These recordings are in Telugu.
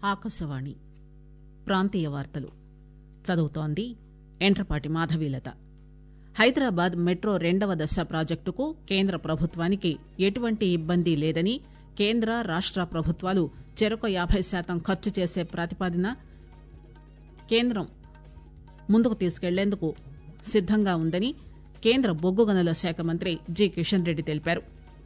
ఆకాశవాణి ప్రాంతీయ వార్తలు చదువుతోంది ఎంట్రపాటి మాధవీలత హైదరాబాద్ మెట్రో రెండవ దశ ప్రాజెక్టుకు కేంద్ర ప్రభుత్వానికి ఎటువంటి ఇబ్బంది లేదని కేంద్ర రాష్ట ప్రభుత్వాలు చెరొక యాబై శాతం ఖర్చు చేసే ప్రతిపాదన కేంద్రం ముందుకు తీసుకెళ్లేందుకు సిద్దంగా ఉందని కేంద్ర బొగ్గు గనుల శాఖ మంత్రి జి కిషన్ రెడ్డి తెలిపారు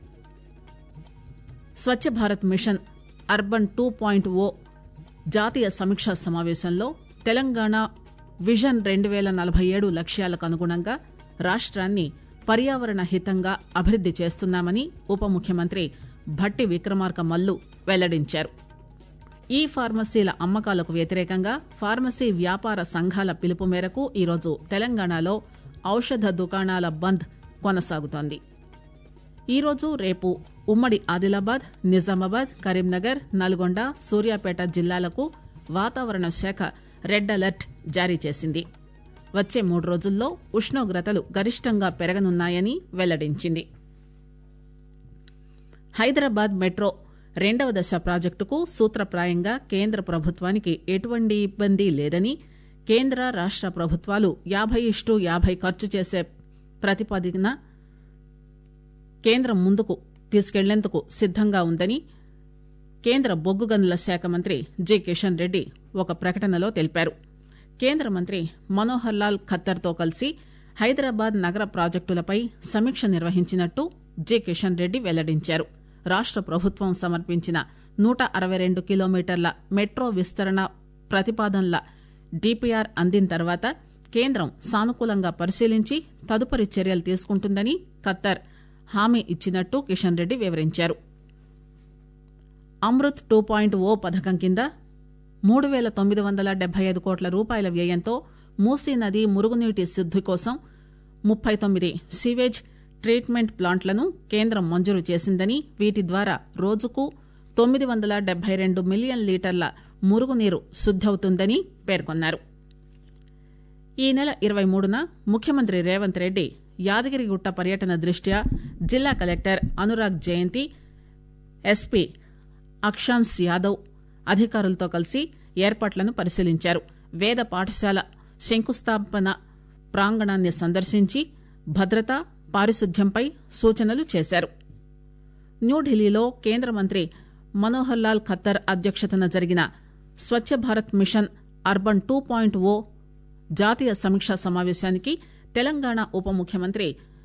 Swachh Bharat mission urban two point O జాతీయ సమీక్షా సమావేశంలో తెలంగాణ విజన్ రెండు పేల నలభై ఏడు లక్ష్యాలకు అనుగుణంగా రాష్ట్రాన్ని పర్యావరణ హితంగా అభివృద్ది చేస్తున్నామని ఉప ముఖ్యమంత్రి భట్టి విక్రమార్క మల్లు వెల్లడించారు ఈ ఫార్మసీల అమ్మకాలకు వ్యతిరేకంగా ఫార్మసీ వ్యాపార సంఘాల పిలుపు మేరకు ఈరోజు తెలంగాణలో ఔషధ దుకాణాల బంద్ కొనసాగుతోంది ఈరోజు రేపు ఉమ్మడి ఆదిలాబాద్ నిజామాబాద్ కరీంనగర్ నల్గొండ సూర్యాపేట జిల్లాలకు వాతావరణ శాఖ రెడ్ అలర్ట్ జారీ చేసింది వచ్చే మూడు రోజుల్లో ఉష్ణోగ్రతలు గరిష్టంగా పెరగనున్నాయని వెల్లడించింది హైదరాబాద్ మెట్రో రెండవ దశ ప్రాజెక్టుకు సూత్రప్రాయంగా కేంద్ర ప్రభుత్వానికి ఎటువంటి ఇబ్బంది లేదని కేంద్ర రాష్ట ప్రభుత్వాలు యాబై ఇష్టు యాబై ఖర్చు చేసే ప్రతిపాదన కేంద్రం ముందుకు తీసుకెళ్లేందుకు సిద్దంగా ఉందని కేంద్ర బొగ్గు గనుల శాఖ మంత్రి జి కిషన్ రెడ్డి ఒక ప్రకటనలో తెలిపారు కేంద్ర మంత్రి మనోహర్ లాల్ ఖత్తర్తో కలిసి హైదరాబాద్ నగర ప్రాజెక్టులపై సమీక్ష నిర్వహించినట్టు జి కిషన్ రెడ్డి వెల్లడించారు రాష్ట ప్రభుత్వం సమర్పించిన నూట అరవై రెండు కిలోమీటర్ల మెట్రో విస్తరణ ప్రతిపాదనల డిపిఆర్ అందిన తర్వాత కేంద్రం సానుకూలంగా పరిశీలించి తదుపరి చర్యలు తీసుకుంటుందని ఖత్తర్ హామీ ఇచ్చినట్టు కిషన్ రెడ్డి వివరించారు అమృత్ టూ పాయింట్ ఓ పథకం కింద మూడు పేల తొమ్మిది వందల డెబ్బై ఐదు కోట్ల రూపాయల వ్యయంతో మూసీ నది మురుగునీటి శుద్ది కోసం ముప్పై తొమ్మిది సీవేజ్ ట్రీట్మెంట్ ప్లాంట్లను కేంద్రం మంజూరు చేసిందని వీటి ద్వారా రోజుకు తొమ్మిది వందల డెబ్బై రెండు మిలియన్ లీటర్ల మురుగునీరు శుద్దవుతుందని పేర్కొన్నారు ఈ నెల ఇరవై మూడున ముఖ్యమంత్రి రేవంత్ రెడ్డి యాదగిరిగుట్ట పర్యటన దృష్ట్యా జిల్లా కలెక్టర్ అనురాగ్ జయంతి ఎస్పీ అక్షాంశ్ యాదవ్ అధికారులతో కలిసి ఏర్పాట్లను పరిశీలించారు వేద పాఠశాల శంకుస్థాపన ప్రాంగణాన్ని సందర్శించి భద్రత పారిశుద్ధ్యంపై సూచనలు చేశారు న్యూఢిల్లీలో కేంద్ర మంత్రి మనోహర్ లాల్ ఖత్తర్ అధ్యక్షతన జరిగిన Swachh Bharat mission urban two point O జాతీయ సమీక్షా సమావేశానికి తెలంగాణ ఉప ముఖ్యమంత్రి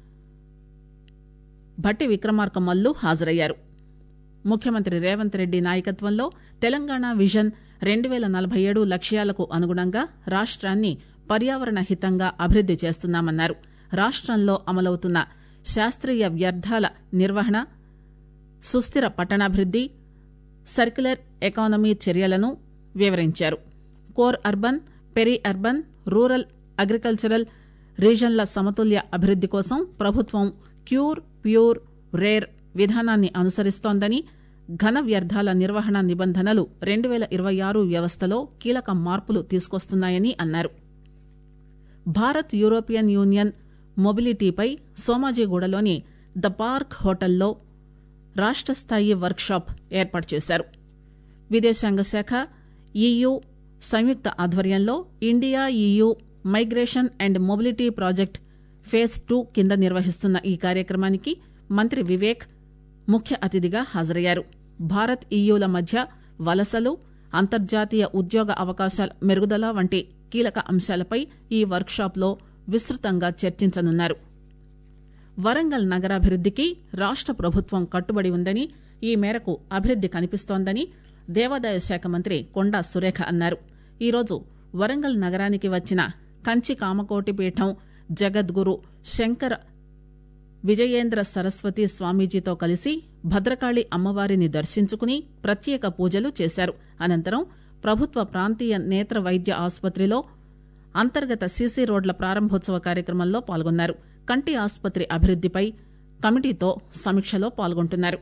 భట్టి విక్రమార్క మల్లు హాజరయ్యారు ముఖ్యమంత్రి రేవంత్ రెడ్డి నాయకత్వంలో తెలంగాణ విజన్ రెండు పేల నలభై ఏడు లక్ష్యాలకు అనుగుణంగా రాష్ట్రాన్ని పర్యావరణ హితంగా అభివృద్ది చేస్తున్నామన్నారు రాష్ట్రంలో అమలవుతున్న శాస్త్రీయ వ్యర్థాల నిర్వహణ సుస్థిర పట్టణాభివృద్ది సర్క్యులర్ ఎకానమీ చర్యలను వివరించారు core urban peri urban rural agricultural రీజన్ల సమతుల్య అభివృద్ది కోసం ప్రభుత్వం క్యూర్ ప్యూర్ రేర్ విధానాన్ని అనుసరిస్తోందని ఘన వ్యర్థాల నిర్వహణ నిబంధనలు రెండు పేల ఇరవై ఆరు వ్యవస్థలో కీలక మార్పులు తీసుకొస్తున్నాయని అన్నారు భారత్ యూరోపియన్ యూనియన్ మొబిలిటీపై సోమాజిగూడలోని ద పార్క్ హోటల్లో రాష్ట స్థాయి వర్క్ షాప్ ఏర్పాటు చేశారు విదేశాంగ శాఖ ఈయూ సంయుక్త ఆధ్వర్యంలో India EU migration and mobility project phase two కింద నిర్వహిస్తున్న ఈ కార్యక్రమానికి మంత్రి వివేక్ ముఖ్య అతిథిగా హాజరయ్యారు భారత్ ఈయూల మధ్య వలసలు అంతర్జాతీయ ఉద్యోగ అవకాశాల మెరుగుదల వంటి కీలక అంశాలపై ఈ వర్క్ షాప్ లో విస్తృతంగా చర్చించనున్నారు వరంగల్ నగరాభివృద్దికి రాష్ట ప్రభుత్వం కట్టుబడి ఉందని ఈ మేరకు అభివృద్ది కనిపిస్తోందని దేవాదాయ శాఖ మంత్రి కొండా సురేఖ అన్నారు ఈరోజు వరంగల్ నగరానికి వచ్చిన కంచి కామకోటి పీఠం జగద్గురు శంకర విజయేంద్ర సరస్వతి స్వామీజీతో కలిసి భద్రకాళి అమ్మవారిని దర్శించుకుని ప్రత్యేక పూజలు చేశారు అనంతరం ప్రభుత్వ ప్రాంతీయ నేత్ర వైద్య ఆసుపత్రిలో అంతర్గత సీసీ రోడ్ల ప్రారంభోత్సవ కార్యక్రమంలో పాల్గొన్నారు కంటి ఆసుపత్రి అభివృద్దిపై కమిటీతో సమీక్షలో పాల్గొంటున్నారు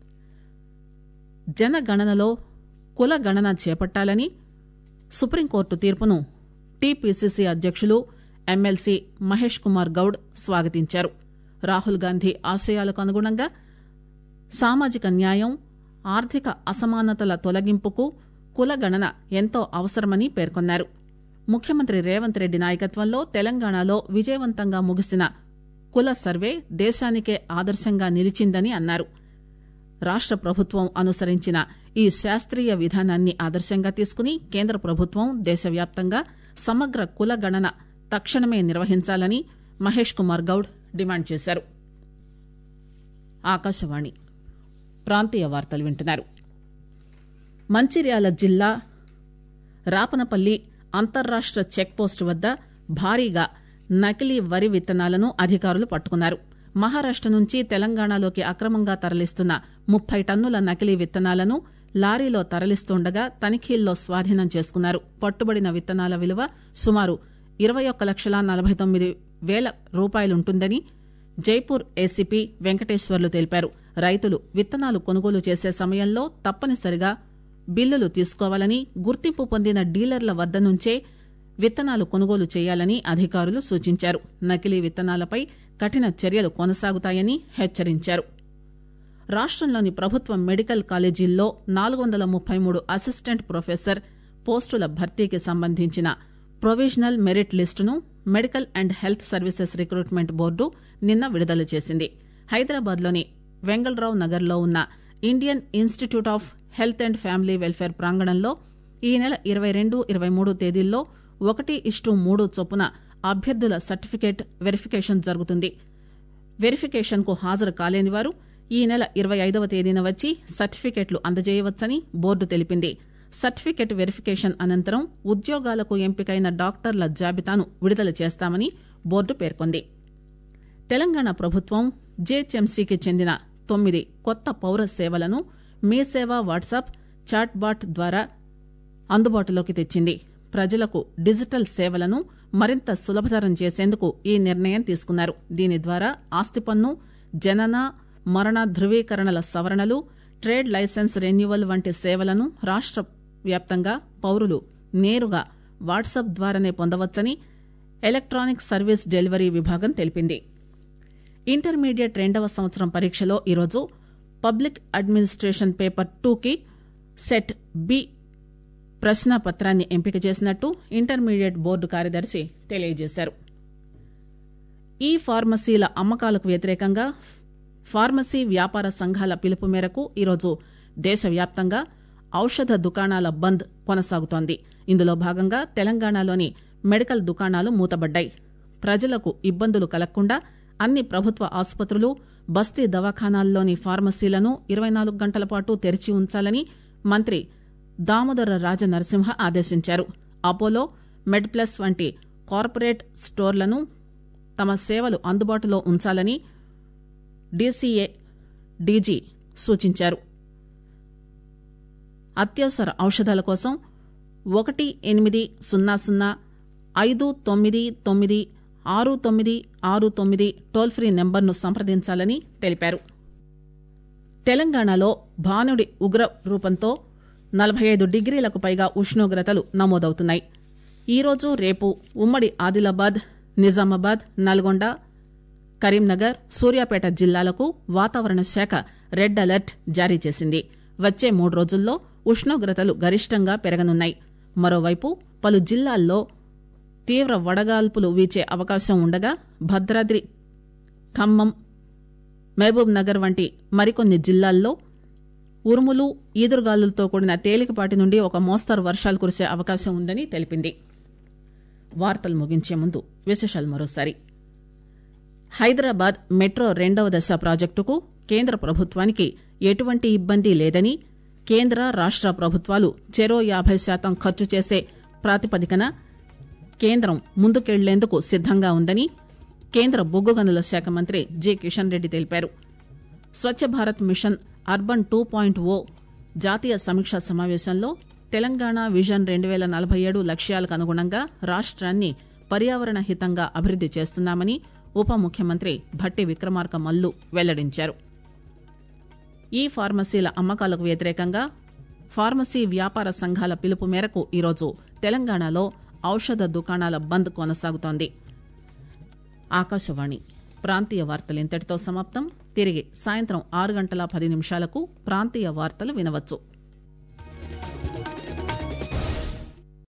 జనగణనలో కుల గణన చేపట్టాలని సుప్రీంకోర్టు తీర్పును టీపీసీసీ అధ్యక్షులు ఎమ్మెల్సీ మహేష్ కుమార్ గౌడ్ స్వాగతించారు రాహుల్ గాంధీ ఆశయాలకు అనుగుణంగా సామాజిక న్యాయం ఆర్థిక అసమానతల తొలగింపుకు కులగణన ఎంతో అవసరమని పేర్కొన్నారు ముఖ్యమంత్రి రేవంత్ రెడ్డి నాయకత్వంలో తెలంగాణలో విజయవంతంగా ముగిసిన కుల సర్వే దేశానికే ఆదర్శంగా నిలిచిందని అన్నారు రాష్ట ప్రభుత్వం అనుసరించిన ఈ శాస్త్రీయ విధానాన్ని ఆదర్శంగా తీసుకుని కేంద్ర ప్రభుత్వం దేశవ్యాప్తంగా సమగ్ర కుల గణన తక్షణమే నిర్వహించాలని మహేష్ కుమార్ గౌడ్ డిమాండ్ చేశారు ఆకాశవాణి ప్రాంతీయ వార్తలు వింటున్నారు మంచిర్యాల జిల్లా రాపనపల్లి అంతర్రాష్ట చెక్పోస్టు వద్ద భారీగా నకిలీ వరి విత్తనాలను అధికారులు పట్టుకున్నారు మహారాష్ట నుంచి తెలంగాణలోకి అక్రమంగా తరలిస్తున్న ముప్పై టన్నుల నకిలీ విత్తనాలను లారీలో తరలిస్తుండగా తనిఖీల్లో స్వాధీనం చేసుకున్నారు పట్టుబడిన విత్తనాల విలువ సుమారు ఇరవై ఒక్క లక్షల నలభై తొమ్మిది వేల రూపాయలుంటుందని జైపూర్ ఏసీపీ వెంకటేశ్వర్లు తెలిపారు రైతులు విత్తనాలు కొనుగోలు చేసే సమయంలో తప్పనిసరిగా బిల్లులు తీసుకోవాలని గుర్తింపు పొందిన డీలర్ల వద్ద నుంచే విత్తనాలు కొనుగోలు చేయాలని అధికారులు సూచించారు నకిలీ విత్తనాలపై కఠిన చర్యలు కొనసాగుతాయని హెచ్చరించారు రాష్టంలోని ప్రభుత్వ మెడికల్ కాలేజీల్లో నాలుగు వందల ముప్పై మూడు అసిస్టెంట్ ప్రొఫెసర్ పోస్టుల భర్తీకి సంబంధించిన ప్రొవిజనల్ మెరిట్ లిస్టును medical and health services recruitment board నిన్న విడుదల చేసింది హైదరాబాద్లోని వెంగళరావు నగర్లో ఉన్న Indian institute of health and family welfare ప్రాంగణంలో ఈ నెల ఇరవై రెండు ఇరవై మూడు తేదీల్లో ఒకటి ఇష్టు మూడు చొప్పున అభ్యర్థుల సర్టిఫికేట్ వెరిఫికేషన్ జరుగుతుంది వెరిఫికేషన్ కు హాజరు కాలేని వారు ఈ నెల ఇరవై ఐదవ తేదీన వచ్చి సర్టిఫికెట్లు అందజేయవచ్చని బోర్డు తెలిపింది సర్టిఫికెట్ వెరిఫికేషన్ అనంతరం ఉద్యోగాలకు ఎంపికైన డాక్టర్ల జాబితాను విడుదల చేస్తామని బోర్డు పేర్కొంది తెలంగాణ ప్రభుత్వం జేహెచ్ఎంసీకి చెందిన తొమ్మిది కొత్త పౌర సేవలను మీ సేవ వాట్సాప్ చాట్బాట్ ద్వారా అందుబాటులోకి తెచ్చింది ప్రజలకు డిజిటల్ సేవలను మరింత సులభతరం చేసేందుకు ఈ నిర్ణయం తీసుకున్నారు దీని ద్వారా ఆస్తి పన్ను జనన మరణ ధృవీకరణల సవరణలు ట్రేడ్ లైసెన్స్ రెన్యువల్ వంటి సేవలను రాష్ట వ్యాప్తంగా పౌరులు నేరుగా వాట్సాప్ ద్వారానే పొందవచ్చని ఎలక్ట్రానిక్ సర్వీస్ డెలివరీ విభాగం తెలిపింది ఇంటర్మీడియట్ రెండవ సంవత్సరం పరీక్షలో ఈరోజు పబ్లిక్ అడ్మినిస్ట్రేషన్ పేపర్ టూకి సెట్ బి ప్రశ్నాపత్రాన్ని ఎంపిక చేసినట్టు ఇంటర్మీడియట్ బోర్డు కార్యదర్శి తెలియజేశారు ఈ ఫార్మసీల అమ్మకాలకు వ్యతిరేకంగా ఫార్మసీ వ్యాపార సంఘాల పిలుపు మేరకు ఈరోజు దేశవ్యాప్తంగా ఔషధ దుకాణాల బంద్ కొనసాగుతోంది ఇందులో భాగంగా తెలంగాణలోని మెడికల్ దుకాణాలు మూతబడ్డాయి ప్రజలకు ఇబ్బందులు కలగకుండా అన్ని ప్రభుత్వ ఆసుపత్రులు బస్తీ దవాఖానాల్లోని ఫార్మసీలను ఇరవై నాలుగు గంటల పాటు తెరిచి ఉంచాలని మంత్రి దామోదర రాజ నరసింహ ఆదేశించారు అపోలో మెడ్ప్లస్ వంటి కార్పొరేట్ స్టోర్లను తమ సేవలు అందుబాటులో ఉంచాలని డీసీఏ డీజీ సూచించారు అత్యవసర ఔషధాల కోసం ఒకటి ఎనిమిది సున్నా సున్నా ఐదు తొమ్మిది తొమ్మిది ఆరు తొమ్మిది ఆరు తొమ్మిది టోల్ ఫ్రీ నెంబర్ను సంప్రదించాలని తెలిపారు తెలంగాణలో భానుడి ఉగ్ర రూపంతో నలభై ఐదు డిగ్రీలకు పైగా ఉష్ణోగ్రతలు నమోదవుతున్నాయి ఈరోజు రేపు ఉమ్మడి ఆదిలాబాద్ నిజామాబాద్ నల్గొండ కరీంనగర్ సూర్యాపేట జిల్లాలకు వాతావరణ శాఖ రెడ్ అలర్ట్ జారీ చేసింది వచ్చే మూడు రోజుల్లో ఉష్ణోగ్రతలు గరిష్టంగా పెరగనున్నాయి మరోవైపు పలు జిల్లాల్లో తీవ్ర వడగాల్పులు వీచే అవకాశం ఉండగా భద్రాద్రి ఖమ్మం మహబూబ్ నగర్ వంటి మరికొన్ని జిల్లాల్లో ఉరుములు ఈదురుగాలులతో కూడిన తేలికపాటి నుండి ఒక మోస్తరు వర్షాలు కురిసే అవకాశం ఉందని తెలిపింది వార్తలు ముగించే ముందు విశేషాలు మరోసారి హైదరాబాద్ మెట్రో రెండవ దశ ప్రాజెక్టుకు కేంద్ర ప్రభుత్వానికి ఎటువంటి ఇబ్బంది లేదని కేంద్ర రాష్ట ప్రభుత్వాలు చెరో యాభై శాతం ఖర్చు చేసే ప్రాతిపదికన కేంద్రం ముందుకెళ్లేందుకు సిద్దంగా ఉందని కేంద్ర బొగ్గు గనుల శాఖ మంత్రి జి కిషన్ రెడ్డి తెలిపారు Swachh Bharat mission urban two point O జాతీయ సమీక్షా సమావేశంలో తెలంగాణ విజన్ రెండు వేల నలభై ఏడు లక్ష్యాలకు అనుగుణంగా రాష్ట్రాన్ని పర్యావరణ హితంగా అభివృద్ది చేస్తున్నామని ఉప ముఖ్యమంత్రి భట్టి విక్రమార్క మల్లు వెల్లడించారు ఈ ఫార్మసీల అమ్మకాలకు వ్యతిరేకంగా ఫార్మసీ వ్యాపార సంఘాల పిలుపు మేరకు ఈరోజు తెలంగాణలో ఔషధ దుకాణాల బంద్ కొనసాగుతోంది ఆకాశవాణి ప్రాంతీయ వార్తలు ఇంతటితో సమాప్తం తిరిగి సాయంత్రం ఆరు గంటల పది నిమిషాలకు ప్రాంతీయ వార్తలు వినవచ్చు